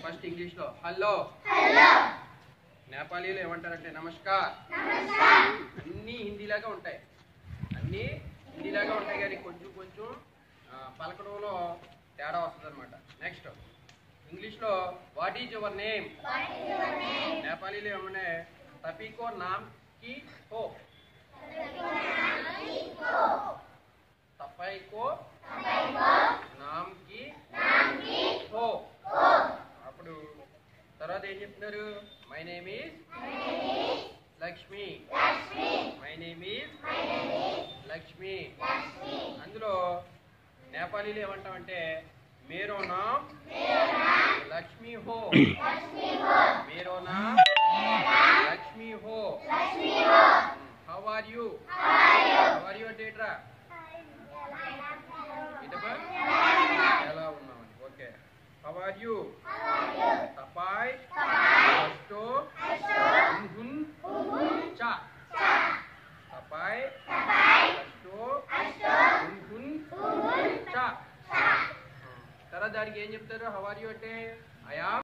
first English లో hello నేపాలీలో ఏమంటారంటే నమస్కార్ అన్నీ హిందీలాగా ఉంటాయి అన్నీ హిందీలాగా ఉంటాయి కానీ కొంచెం కొంచెం ఆ, పలకడంలో తేడా వస్తుంది అనమాట నెక్స్ట్ ఇంగ్లీష్లో వాట్ ఈజ్ యువర్ నేమ్ నేపాలీలో ఏమన్నా తపీకో నామ్ కి హో తపైకో నామ్ కి హో అప్పుడు తర్వాత ఏం చెప్తున్నారు my name is Lakshmi my name is Lakshmi అందులో నేపాలీలో ఏమంటామంటే మేరో నామ్ లక్ష్మి హో మేరో నామ్ లక్ష్మి హో how are you how are you అంటే ఏంట్రా ఇటపా ఎలా ఉన్నామని ఓకే హౌ ఆర్ యూ తపాయ్ అష్టో హున్ చా తపాయ్ అష్టో హున్ చా తర్వాత దానికి ఏం చెప్తారు హౌ ఆర్ యూ అంటే ఐ